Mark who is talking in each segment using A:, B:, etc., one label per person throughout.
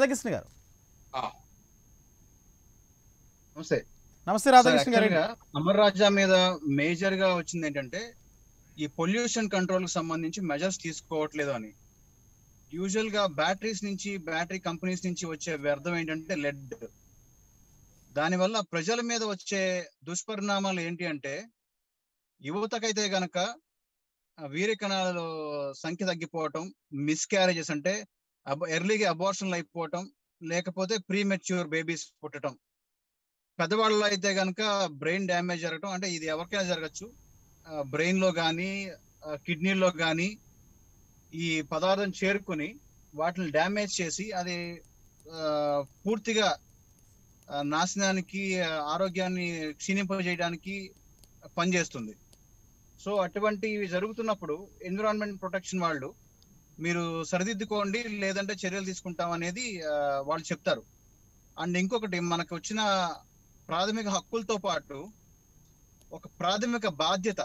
A: రాధాకృష్ణ గారు
B: నమస్తే
A: నమస్తే రాధాకృష్ణ గారు
B: యాక్చువల్గా అమర్ రాజా మీద మేజర్ గా వచ్చింది ఏంటంటే ఈ పొల్యూషన్ కంట్రోల్ కి సంబంధించి మెజర్స్ తీసుకోవట్లేదు అని యూజువల్ గా బ్యాటరీస్ నుంచి బ్యాటరీ కంపెనీస్ నుంచి వచ్చే వ్యర్థం ఏంటంటే లెడ్ దానివల్ల ప్రజల మీద వచ్చే దుష్పరిణామాలు ఏంటి అంటే యువతకైతే గనక ఆ వీర్య కణాల సంఖ్య తగ్గిపోవటం మిస్క్యారేజెస్ అంటే ఎర్లీగా అబార్షన్లు అయిపోవటం లేకపోతే ప్రీ మెచ్యూర్ బేబీస్ పుట్టడం పెద్దవాళ్ళలో అయితే కనుక బ్రెయిన్ డ్యామేజ్ జరగటం అంటే ఇది ఎవరికైనా జరగచ్చు బ్రెయిన్ లో కానీ కిడ్నీలో కానీ ఈ పదార్థం చేరుకుని వాటిని డ్యామేజ్ చేసి అది ఆ, పూర్తిగా ఆ, నాశనానికి ఆ, ఆరోగ్యాన్ని క్షీణింపజేయడానికి పనిచేస్తుంది సో అటువంటివి జరుగుతున్నప్పుడు ఎన్విరాన్మెంట్ ప్రొటెక్షన్ వాళ్ళు మీరు సరిదిద్దుకోండి లేదంటే చర్యలు తీసుకుంటాం అనేది ఆ, వాళ్ళు చెప్తారు అండ్ ఇంకొకటి మనకు వచ్చిన ప్రాథమిక హక్కులతో పాటు ఒక ప్రాథమిక బాధ్యత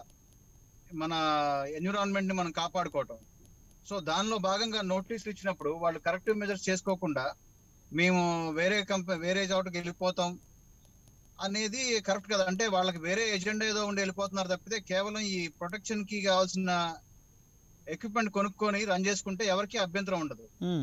B: మన ఎన్విరాన్మెంట్ ని మనం కాపాడుకోవటం సో దానిలో భాగంగా నోటీసులు ఇచ్చినప్పుడు వాళ్ళు కరెక్టివ్ మెజర్స్ చేసుకోకుండా మేము వేరే కంపెనీ వేరే చోటకి వెళ్ళిపోతాం అనేది కరెక్ట్ కదా అంటే వాళ్ళకి వేరే ఎజెండా ఏదో ఉండి వెళ్ళిపోతున్నారు తప్పితే కేవలం ఈ ప్రొటెక్షన్ కి కావాల్సిన ఎక్విప్మెంట్ కొనుక్కొని రన్ చేసుకుంటే ఎవరికి అభ్యంతరం ఉండదు
A: ఉమ్,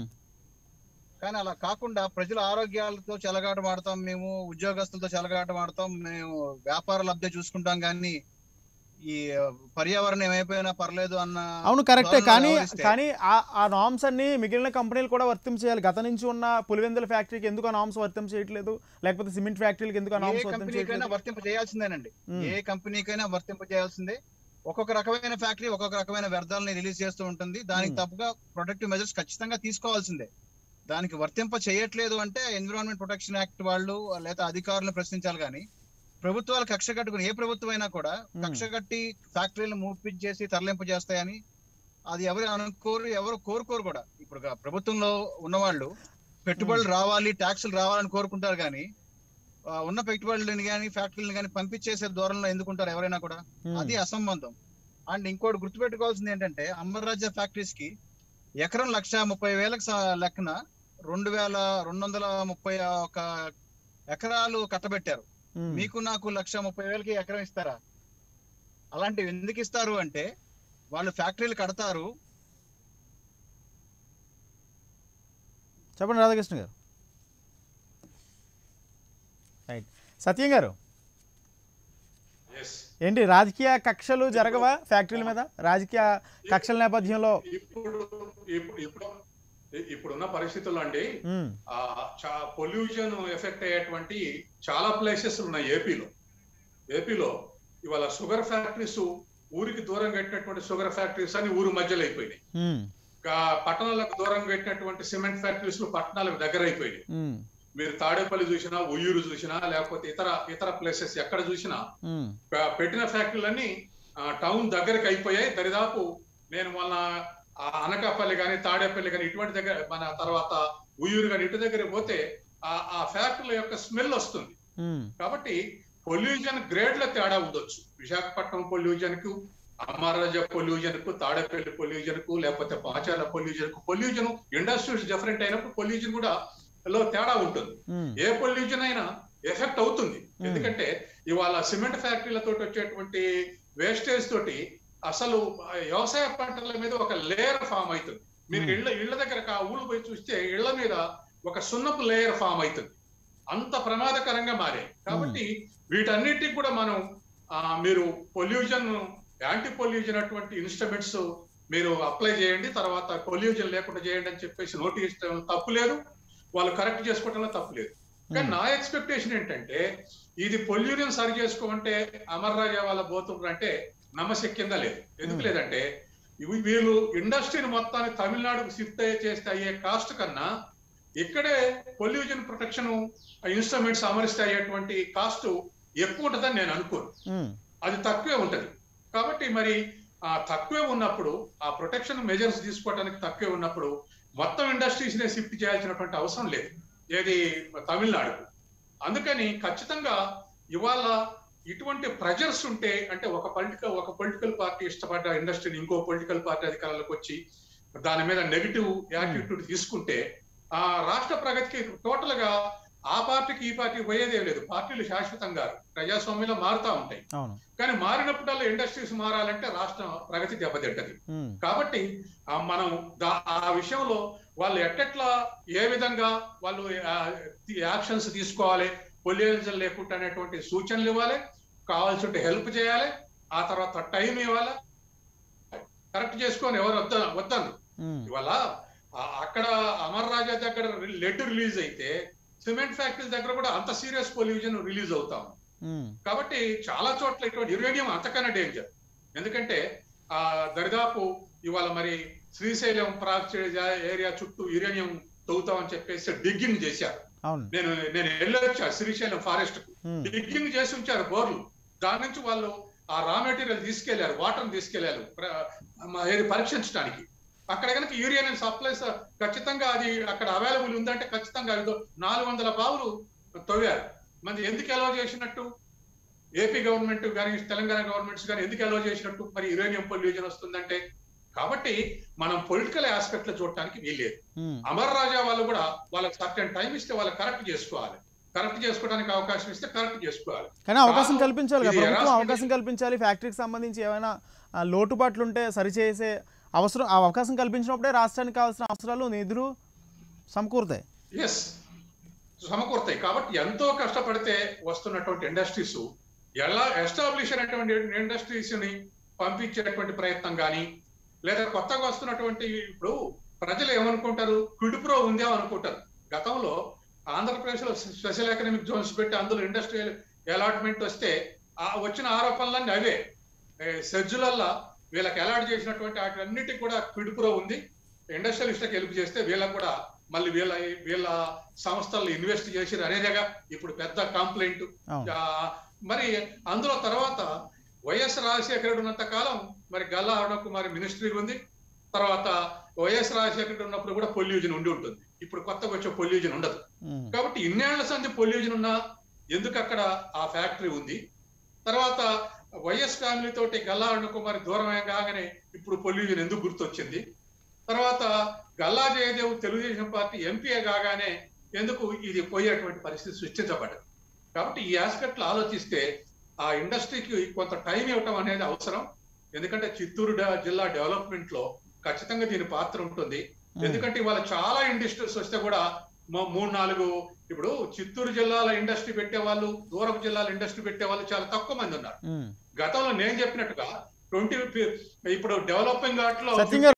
B: కానీ అలా కాకుండా ప్రజల ఆరోగ్యాలతో చెలగాటం ఆడతాం మేము ఉద్యోగస్తులతో చెలగాటం ఆడతాం మేము వ్యాపార లబ్ధి చూసుకుంటాం కానీ ఈ పర్యావరణం ఏమైపోయినా పర్లేదు అన్న
A: అవును కరెక్టే
B: ధోరణిలో
A: కానీ
B: వ్యవహరిస్తే-
A: కానీ ఆ ఆ నామ్స్ అన్ని మిగిలిన కంపెనీలు కూడా వర్తించేయాలి గత నుంచి ఉన్న పులివెందుల ఫ్యాక్టరీకి ఎందుకు ఆ నామ్స్ వర్తింప చేయట్లేదు లేకపోతే సిమెంట్ ఫ్యాక్టరీకి ఎందుకు ఆ
B: ఏ
A: నామ్స్ వర్తింప
B: కంపెనీకైనా
A: చేయట్లేదు
B: వర్తింప చేయాల్సిందేనండి
A: ఉమ్,
B: ఏ కంపెనీకైనా వర్తింప చేయాల్సిందే ఒక్కొక్క రకమైన ఫ్యాక్టరీ ఒక్కొక్క రకమైన వ్యర్థాలని రిలీజ్ చేస్తూ ఉంటుంది దానికి
A: Hmm.
B: తప్పుగా ప్రొటెక్టివ్ మెజర్స్ ఖచ్చితంగా తీసుకోవాల్సిందే దానికి వర్తింప చేయట్లేదు అంటే ఎన్విరాన్మెంట్ ప్రొటెక్షన్ యాక్ట్ వాళ్ళు లేదా అధికారులను ప్రశ్నించాలి కానీ ప్రభుత్వాలు కక్ష కట్టుకుని ఏ ప్రభుత్వం అయినా కూడా
A: Hmm.
B: కక్ష కట్టి ఫ్యాక్టరీలను మూపించేసి తరలింప చేస్తాయని అది ఎవరు అనుకోరు ఎవరు కోరుకోరు కూడా ఇప్పుడు గా- ప్రభుత్వంలో ఉన్నవాళ్ళు పెట్టుబడులు రావాలి ట్యాక్సులు రావాలని కోరుకుంటారు కానీ ఆ, ఉన్న పెట్టుబడులను కానీ ఫ్యాక్టరీలను కానీ పంపించేసే దూరంలో ఎందుకుంటారు ఎవరైనా కూడా
A: ఉమ్,
B: అది అసంబంధం అండ్ ఇంకోటి గుర్తుపెట్టుకోవాల్సింది ఏంటంటే అమర్ రాజా ఫ్యాక్టరీస్ కి ఎకరం లక్ష ముప్పై వేలకు స- లెక్కన రెండు వేల రెండు వందల ముప్పై ఒక ఎకరాలు కట్టబెట్టారు
A: ఉమ్.
B: మీకు నాకు లక్ష ముప్పై వేలకి ఎకరం ఇస్తారా అలాంటివి ఎందుకు ఇస్తారు అంటే వాళ్ళు ఫ్యాక్టరీలు కడతారు
A: చెప్పండి రాధాకృష్ణ గారు రైట్ సత్యం గారు
C: Yes.
A: ఏంటి రాజకీయ కక్షలు జరగవా ఫ్యాక్టరీల మీద రాజకీయ కక్షల నేపథ్యంలో
C: ఇప్పుడు ఇప్పుడు ఇప్పుడు ఇప్పుడున్న పరిస్థితుల్లో అండి
A: ఉమ్,
C: పొల్యూషన్ ఎఫెక్ట్ అయ్యేటువంటి చాలా ప్లేసెస్ ఉన్నాయి ఏపీలో ఏపీలో ఇవాళ షుగర్ ఫ్యాక్టరీస్ ఊరికి దూరం కట్టినటువంటి షుగర్ ఫ్యాక్టరీస్ అని ఊరు మధ్యలో అయిపోయినాయి
A: ఉమ్,
C: ఇంకా పట్టణాలకు దూరం కట్టినటువంటి సిమెంట్ ఫ్యాక్టరీస్ పట్టణాలకు దగ్గర అయిపోయినాయి
A: ఉమ్,
C: మీరు తాడేపల్లి చూసినా ఉయ్యూరు చూసినా లేకపోతే ఇతర ఇతర ప్లేసెస్ ఎక్కడ చూసినా
A: ఉమ్,
C: ప- పెట్టిన ఫ్యాక్టరీలన్నీ ఆ, టౌన్ దగ్గరికి అయిపోయాయి దరిదాపు నేను మొన్న ఆ అనకాపల్లి కానీ తాడేపల్లి కానీ ఇటువంటి దగ్గర మన తర్వాత ఉయ్యూరు కానీ ఇటు దగ్గర పోతే ఆ ఆ ఫ్యాక్టరీల యొక్క స్మెల్ వస్తుంది
A: ఉమ్,
C: కాబట్టి పొల్యూషన్ గ్రేడ్ల తేడా ఉండొచ్చు విశాఖపట్నం పొల్యూషన్ కు అమరాజా పొల్యూషన్ కు తాడేపల్లి పొల్యూషన్ కు లేకపోతే పాచాల పొల్యూషన్ కు పొల్యూషన్ ఇండస్ట్రీస్ డిఫరెంట్ అయినప్పుడు పొల్యూషన్ కూడా లో తేడా ఉంటుంది
A: ఉమ్,
C: ఏ పొల్యూషన్ అయినా ఎఫెక్ట్ అవుతుంది ఎందుకంటే ఇవాళ సిమెంట్ ఫ్యాక్టరీలతో వచ్చేటువంటి వేస్టేజ్ తోటి అసలు వ్యవసాయ పంటల మీద ఒక లేయర్ ఫామ్ అవుతుంది మీరు
A: Hmm.
C: ఇళ్ళ ఇళ్ళ దగ్గర ఆ ఊళ్ళు పోయి చూస్తే ఇళ్ళ మీద ఒక సున్నపు లేయర్ ఫామ్ అవుతుంది అంత ప్రమాదకరంగా మారాయి కాబట్టి వీటన్నిటికి కూడా మనం ఆ, మీరు పొల్యూషన్ యాంటీ పొల్యూషన్ అటువంటి ఇన్స్ట్రుమెంట్స్ మీరు అప్లై చేయండి తర్వాత పొల్యూషన్ లేకుండా చేయండి అని చెప్పేసి నోటీస్ ఇచ్చడం తప్పు లేదు వాళ్ళు కరెక్ట్ చేసుకోవడంలో తప్పు లేదు కానీ నా ఎక్స్పెక్టేషన్ ఏంటంటే ఇది పొల్యూషన్ సరి చేసుకోమంటే అమర్ రాజా వాళ్ళ పోతున్నారు అంటే నమ్మశక్యంగా లేదు ఎందుకు
A: Hmm.
C: లేదంటే ఇవి వీళ్ళు ఇండస్ట్రీని మొత్తాన్ని తమిళనాడుకు షిఫ్ట్ చేస్తే అయ్యే కాస్ట్ కన్నా ఇక్కడే పొల్యూషన్ ప్రొటెక్షన్ ఇన్స్ట్రుమెంట్స్ అమరిస్తే అయ్యేటువంటి కాస్ట్ ఎక్కువ ఉంటుందని నేను అనుకోను
A: ఉమ్,
C: అది తక్కువే ఉంటది కాబట్టి మరి ఆ తక్కువే ఉన్నప్పుడు ఆ ప్రొటెక్షన్ మెజర్స్ తీసుకోవడానికి తక్కువే ఉన్నప్పుడు మొత్తం ఇండస్ట్రీస్ నే షిఫ్ట్ చేయాల్సినటువంటి అవసరం లేదు ఏది తమిళనాడుకు అందుకని ఖచ్చితంగా ఇవాళ ఇటువంటి ప్రెజర్స్ ఉంటే అంటే ఒక పొలిటికల్ ఒక పొలిటికల్ పార్టీ ఇష్టపడ్డ ఇండస్ట్రీని ఇంకో పొలిటికల్ పార్టీ అధికారంలోకి వచ్చి దాని మీద నెగిటివ్ యాటిట్యూడ్ తీసుకుంటే ఆ రాష్ట్ర ప్రగతికి టోటల్ గా ఆ పార్టీకి ఈ పార్టీకి పోయేదే లేదు పార్టీలు శాశ్వతంగా ప్రజాస్వామ్యంలో మారుతా ఉంటాయి
A: అవును
C: కానీ మారినప్పుడల్లా ఇండస్ట్రీస్ మారాలంటే రాష్ట్ర ప్రగతి దెబ్బతింటది
A: ఉమ్,
C: కాబట్టి ఆ మనం దా- ఆ విషయంలో వాళ్ళు ఎట్టెట్లా ఏ విధంగా వాళ్ళు యాక్షన్స్ తీసుకోవాలి పొల్యూషన్ లేకుండా అనేటువంటి సూచనలు ఇవ్వాలి కావాల్సి హెల్ప్ చేయాలి ఆ తర్వాత టైం ఇవ్వాలి కరెక్ట్ చేసుకొని ఎవరు వద్ద వద్దను
A: ఉమ్,
C: ఇవాళ ఆ- అక్కడ అమర్ రాజా దగ్గర లెడ్ రిలీజ్ అయితే సిమెంట్ ఫ్యాక్టరీ దగ్గర కూడా అంత సీరియస్ పొల్యూషన్ రిలీజ్ అవుతాం
A: ఉమ్,
C: కాబట్టి చాలా చోట్ల ఇటువంటి యురేనియం అంతకన్నా డేంజర్ ఎందుకంటే ఆ దరిదాపు ఇవాళ మరి శ్రీశైలం ప్రాజెక్ట్ ఏరియా చుట్టూ యురేనియం తవ్వుతామని చెప్పేసి డిగ్గింగ్ చేశారు
A: అవును
C: నేను నేను వెళ్ళొచ్చా శ్రీశైలం ఫారెస్ట్ కు
A: ఉమ్,
C: డిగ్గింగ్ చేసి ఉంచారు బోర్లు దాని నుంచి వాళ్ళు ఆ రా మెటీరియల్ తీసుకెళ్లారు వాటర్ తీసుకెళ్లారు ప్ర- మ- ఏది పరీక్షించడానికి అక్కడ కనుక యూరియన్ సప్లైస్ ఖచ్చితంగా అది అక్కడ అవైలబుల్ ఉందంటే ఖచ్చితంగా అది నాలుగు వందల బావులు తవ్వారు మరి ఎందుకు అలౌ చేసినట్టు ఏపీ గవర్నమెంట్ కానీ తెలంగాణ గవర్నమెంట్స్ కానీ ఎందుకు అలౌ చేసినట్టు మరి యురేనియం పొల్యూషన్ వస్తుందంటే కాబట్టి మనం పొలిటికల్ ఆస్పెక్ట్ లో చూడటానికి వీల్లేదు
A: ఉమ్.
C: అమర్ రాజా వాళ్ళు కూడా వాళ్ళకి సర్టెన్ టైం ఇస్తే వాళ్ళు కరెక్ట్ చేసుకోవాలి కరెక్ట్ చేసుకోవడానికి అవకాశం ఇస్తే కరెక్ట్ చేసుకోవాలి
A: కానీ అవకాశం
C: కాదు,
A: కల్పించాలి కదా
C: ఇది
A: ప్రభుత్వం
C: ఎరాస్మిక్
A: అవకాశం కల్పించాలి ఫ్యాక్టరీకి సంబంధించి ఏమైనా ఆ, లోటుపాట్లు ఉంటే సరిచేసే అవసరం ఆ అవకాశం కల్పించినప్పుడే రాష్ట్రానికి కావాల్సిన అవసరాలు నిధులు సమకూరుతాయి
C: ఎస్ సమకూరుతాయి కాబట్టి ఎంతో కష్టపడితే వస్తున్నటువంటి ఇండస్ట్రీస్ ఎలా ఎస్టాబ్లిష్ అయినటువంటి ఇండస్ట్రీస్ ని పంపించేటువంటి ప్రయత్నం కానీ లేదా కొత్తగా వస్తున్నటువంటి ఇప్పుడు ప్రజలు ఏమనుకుంటారు క్విడ్ప్రో ఉందే అనుకుంటారు గతంలో ఆంధ్రప్రదేశ్ లో స్పెషల్ ఎకనామిక్ జోన్స్ పెట్టి అందులో ఇండస్ట్రియల్ అలాట్మెంట్ వస్తే ఆ వచ్చిన ఆరోపణలన్నీ అవే సెజ్జులల్లా వీళ్ళకి అలాట్ చేసినటువంటి వాటిన్నిటికి కూడా క్విడ్ప్రో ఉంది ఇండస్ట్రియలిస్ట్కి హెల్ప్ చేస్తే వీళ్ళకి కూడా మళ్ళీ వీళ్ళ వీళ్ళ సంస్థలు ఇన్వెస్ట్ చేసి అనేదిగా ఇప్పుడు పెద్ద కంప్లైంట్
A: అవును
C: మరి అందులో తర్వాత వైఎస్ రాజశేఖరుడు ఉన్నంత కాలం మరి గల్లా అరుణ కుమారి మినిస్ట్రీ ఉంది తర్వాత వైఎస్ రాజశేఖరుడు ఉన్నప్పుడు కూడా పొల్యూజన్ ఉండి ఉంటుంది ఇప్పుడు కొత్తగా వచ్చే పొల్యూజన్ ఉండదు
A: ఉమ్,
C: కాబట్టి ఇన్నేళ్ల సంది పొల్యూజన్ ఉన్నా ఎందుకు అక్కడ ఆ ఫ్యాక్టరీ ఉంది తర్వాత వైఎస్ ఫ్యామిలీ తోటి గల్లా అరుణ కుమారి దూరం కాగానే ఇప్పుడు పొల్యూజన్ ఎందుకు గుర్తొచ్చింది తర్వాత గల్లా జయదేవ్ తెలుగుదేశం పార్టీ ఎంపీ కాగానే ఎందుకు ఇది పోయేటువంటి పరిస్థితి సృష్టించబడ్డది కాబట్టి ఈ ఆస్పెక్ట్ లో ఆలోచిస్తే ఆ ఇండస్ట్రీకి కొంత టైం ఇవ్వటం అనేది అవసరం ఎందుకంటే చిత్తూరు డ- జిల్లా డెవలప్మెంట్ లో ఖచ్చితంగా దీని పాత్ర ఉంటుంది ఎందుకంటే ఇవాళ చాలా ఇండస్ట్రీస్ వస్తే కూడా మూ- మూడు నాలుగు ఇప్పుడు చిత్తూరు జిల్లాల ఇండస్ట్రీ పెట్టే వాళ్ళు దూరపు జిల్లాల ఇండస్ట్రీ పెట్టే వాళ్ళు చాలా తక్కువ మంది ఉన్నారు
A: ఉమ్.
C: గతంలో నేను చెప్పినట్టుగా ట్వంటీ ఇప్పుడు డెవలపింగ్ వాటిలో
A: సత్యం గారు